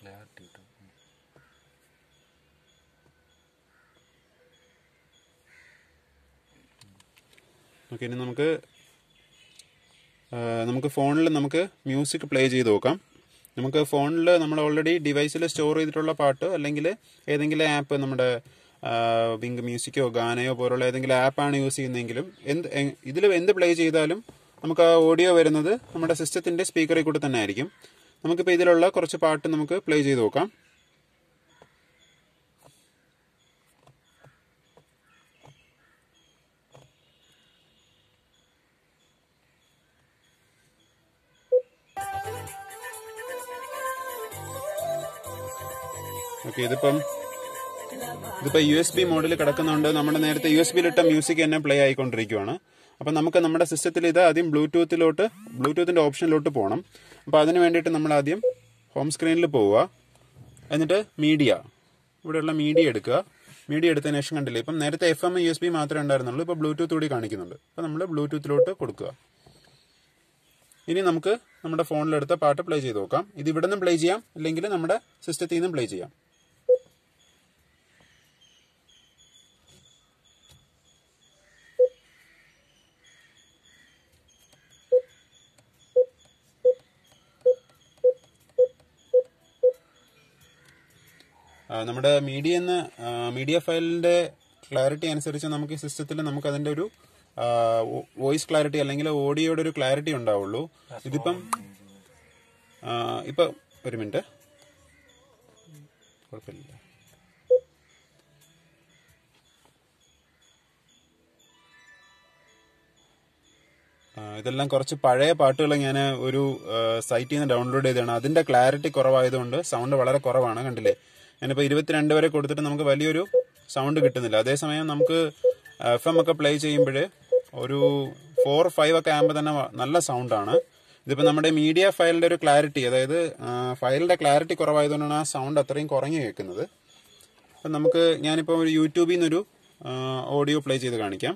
clarity കിട്ടും okay ഇനി നമുക്ക് ആ, നമുക്ക് ഫോണിൽ നമുക്ക് മ്യൂസിക് പ്ലേ ചെയ്ത് നോക്കാം നമുക്ക് ഫോണിൽ നമ്മൾ ഓൾറെഡി ഡിവൈസിൽ സ്റ്റോർ ചെയ്തിട്ടുള്ള പാട്ട് അല്ലെങ്കിൽ ഏതെങ്കിലും ആപ്പ് നമ്മുടെ വിങ്ക് മ്യൂസിക്കോ ഗാനയോ പോലുള്ള ഏതെങ്കിലും ആപ്പാണ് യൂസ് ചെയ്യുന്നതെങ്കിലും എന്ത് ഇതിൽ എന്ത് പ്ലേ ചെയ്താലും നമുക്ക് ആ ഓഡിയോ വരുന്നത് നമ്മുടെ സിസ്റ്റത്തിൻ്റെ സ്പീക്കറിൽ കൂടെ തന്നെ ആയിരിക്കും നമുക്കിപ്പോൾ ഇതിലുള്ള കുറച്ച് പാട്ട് നമുക്ക് പ്ലേ ചെയ്ത് നോക്കാം ഓക്കെ ഇതിപ്പം ഇതിപ്പോൾ യു എസ് ബി മോഡിൽ കിടക്കുന്നതുകൊണ്ട് നമ്മുടെ നേരത്തെ യു എസ് ബിയിലിട്ട മ്യൂസിക് തന്നെ പ്ലേ ആയിക്കൊണ്ടിരിക്കുകയാണ് അപ്പം നമുക്ക് നമ്മുടെ സിസ്റ്റത്തിൽ ഇത് ആദ്യം ബ്ലൂടൂത്തിലോട്ട് ബ്ലൂടൂത്തിൻ്റെ ഓപ്ഷനിലോട്ട് പോകണം അപ്പോൾ അതിന് വേണ്ടിയിട്ട് നമ്മൾ ആദ്യം ഹോം സ്ക്രീനിൽ പോവുക എന്നിട്ട് മീഡിയ ഇവിടെയുള്ള മീഡിയ എടുക്കുക മീഡിയ എടുത്തതിന് ശേഷം കണ്ടില്ലേ ഇപ്പം നേരത്തെ F M U S B മാത്രമേ ഉണ്ടായിരുന്നുള്ളൂ ഇപ്പോൾ ബ്ലൂടൂത്ത് കൂടി കാണിക്കുന്നുണ്ട് അപ്പോൾ നമ്മൾ ബ്ലൂടൂത്തിലോട്ട് കൊടുക്കുക ഇനി നമുക്ക് നമ്മുടെ ഫോണിലെടുത്ത പാട്ട് പ്ലേ ചെയ്ത് നോക്കാം ഇത് ഇവിടെ നിന്നും പ്ലേ ചെയ്യാം അല്ലെങ്കിൽ നമ്മുടെ സിസ്റ്റത്തിൽ നിന്നും പ്ലേ ചെയ്യാം ആ, നമ്മുടെ മീഡിയ എന്ന മീഡിയ ഫയലിന്റെ ക്ലാരിറ്റി അനുസരിച്ച് നമുക്ക് ഈ സിസ്റ്റത്തിൽ നമുക്ക് അതിന്റെ ഒരു വോയിസ് ക്ലാരിറ്റി അല്ലെങ്കിൽ ഓഡിയോയുടെ ഒരു ക്ലാരിറ്റി ഉണ്ടാവുള്ളൂ ഇതിപ്പം ആ, ഇപ്പൊ ഒരു മിനിറ്റ് കുഴപ്പമില്ല ആ, ഇതെല്ലാം കുറച്ച് പഴയ പാട്ടുകൾ ഞാൻ ഒരു സൈറ്റിൽ നിന്ന് ഡൗൺലോഡ് ചെയ്തതാണ് അതിന്റെ ക്ലാരിറ്റി കുറവായതുകൊണ്ട് സൗണ്ട് വളരെ കുറവാണ് കണ്ടില്ലേ ഞാനിപ്പോൾ ഇരുപത്തിരണ്ട് വരെ കൊടുത്തിട്ട് നമുക്ക് വലിയൊരു സൗണ്ട് കിട്ടുന്നില്ല അതേസമയം നമുക്ക് എഫ് എം ഒക്കെ പ്ലേ ചെയ്യുമ്പോൾ ഒരു ഫോർ ഫൈവ് ഒക്കെ ആകുമ്പോൾ തന്നെ വ- നല്ല സൗണ്ടാണ് ഇതിപ്പോൾ നമ്മുടെ മീഡിയ ഫയലിന്റെ ഒരു ക്ലാരിറ്റി അതായത് ഫയലിന്റെ ക്ലാരിറ്റി കുറവായതുകൊണ്ടാണ് ആ സൗണ്ട് അത്രയും കുറഞ്ഞു കേൾക്കുന്നത് അപ്പം നമുക്ക് ഞാനിപ്പോൾ ഒരു യൂട്യൂബിൽ നിന്നൊരു ഓഡിയോ പ്ലേ ചെയ്ത് കാണിക്കാം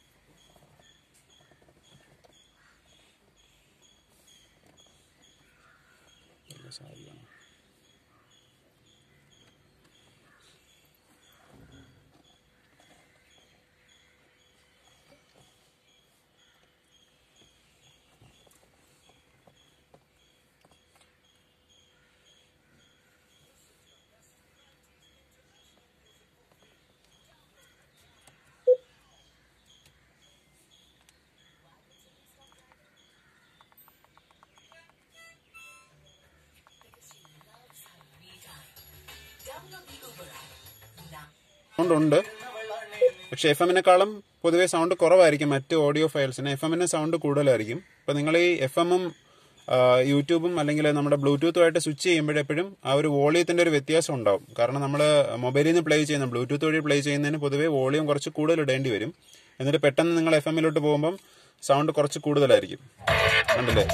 സൗണ്ട് ഉണ്ട് പക്ഷെ എഫ് എമ്മിനെക്കാളും പൊതുവെ സൗണ്ട് കുറവായിരിക്കും മറ്റ് ഓഡിയോ ഫയൽസിന് എഫ് എമ്മിന് സൗണ്ട് കൂടുതലായിരിക്കും ഇപ്പൊ നിങ്ങൾ ഈ എഫ് എമ്മും യൂട്യൂബും അല്ലെങ്കിൽ നമ്മുടെ ബ്ലൂടൂത്തുമായിട്ട് സ്വിച്ച് ചെയ്യുമ്പോഴെപ്പോഴും ആ ഒരു വോളിയത്തിന്റെ ഒരു വ്യത്യാസം ഉണ്ടാവും കാരണം നമ്മൾ മൊബൈലിൽ നിന്ന് പ്ലേ ചെയ്യുന്ന ബ്ലൂടൂത്ത് വഴി പ്ലേ ചെയ്യുന്നതിന് പൊതുവെ വോളിയം കുറച്ച് കൂടുതൽ ഇടേണ്ടി വരും എന്നിട്ട് പെട്ടെന്ന് നിങ്ങൾ എഫ് എമ്മിലോട്ട് പോകുമ്പം സൗണ്ട് കുറച്ച് കൂടുതലായിരിക്കും കണ്ടില്ലേ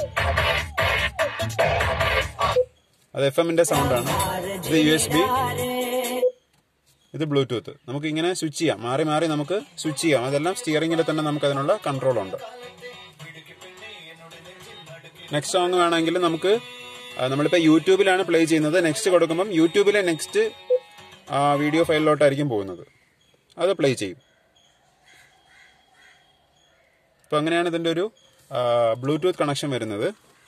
അത് എഫ് എമ്മിന്റെ സൗണ്ടാണ് ഇത് യു എസ് ബി ഇത് ബ്ലൂടൂത്ത് നമുക്ക് ഇങ്ങനെ സ്വിച്ച് ചെയ്യാം മാറി മാറി നമുക്ക് സ്വിച്ച് ചെയ്യാം അതെല്ലാം സ്റ്റിയറിംഗിൽ തന്നെ നമുക്ക് അതിനുള്ള കൺട്രോൾ ഉണ്ട് നെക്സ്റ്റ് സോങ് വേണമെങ്കിൽ നമുക്ക് ആ, നമ്മളിപ്പോ യൂട്യൂബിലാണ് പ്ലേ ചെയ്യുന്നത് നെക്സ്റ്റ് കൊടുക്കുമ്പം യൂട്യൂബിലെ നെക്സ്റ്റ് വീഡിയോ ഫയലിലോട്ടായിരിക്കും പോകുന്നത് അത് പ്ലേ ചെയ്യും അപ്പൊ അങ്ങനെയാണ് ഇതിന്റെ ഒരു ബ്ലൂടൂത്ത് കണക്ഷൻ വരുന്നത്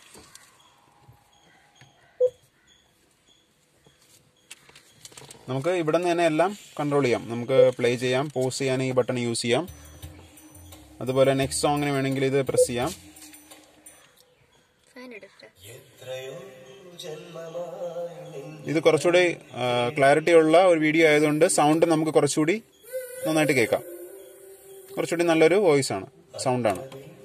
നമുക്ക് ഇവിടെ നിന്ന് തന്നെ എല്ലാം കൺട്രോൾ ചെയ്യാം നമുക്ക് പ്ലേ ചെയ്യാം പോസ് ചെയ്യാൻ ഈ ബട്ടൺ യൂസ് ചെയ്യാം അതുപോലെ നെക്സ്റ്റ് സോങ്ങിന് വേണമെങ്കിൽ ഇത് പ്രസ് ചെയ്യാം ഫാൻ എടുക്കട്ടെ ഇത് കുറച്ചുകൂടി ക്ലാരിറ്റി ഉള്ള ഒരു വീഡിയോ ആയതുകൊണ്ട് സൗണ്ട് നമുക്ക് കുറച്ചുകൂടി നന്നായിട്ട് കേൾക്കാം കുറച്ചുകൂടി നല്ലൊരു വോയിസ് ആണ് സൗണ്ടാണ്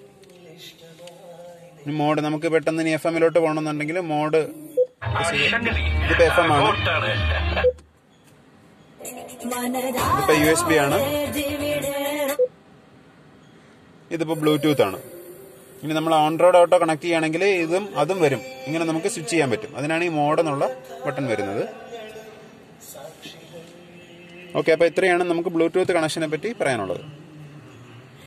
മോഡ് നമുക്ക് പെട്ടെന്ന് ഇനി എഫ് എമ്മിലോട്ട് പോകണമെന്നുണ്ടെങ്കിൽ മോഡ് ഇതിപ്പോ എഫ് എം ആണ് ഇതിപ്പോ യു എസ് ബി ആണ് ഇതിപ്പോ ബ്ലൂടൂത്ത് ആണ് ഇനി നമ്മൾ ആൻഡ്രോയിഡ് ഓട്ടോ കണക്ട് ചെയ്യുകയാണെങ്കിൽ ഇതും അതും വരും ഇങ്ങനെ നമുക്ക് സ്വിച്ച് ചെയ്യാൻ പറ്റും അതിനാണ് ഈ മോഡ് എന്നുള്ള ബട്ടൺ വരുന്നത് ഓക്കെ അപ്പൊ ഇത്രയാണ് നമുക്ക് ബ്ലൂടൂത്ത് കണക്ഷനെ പറ്റി പറയാനുള്ളത്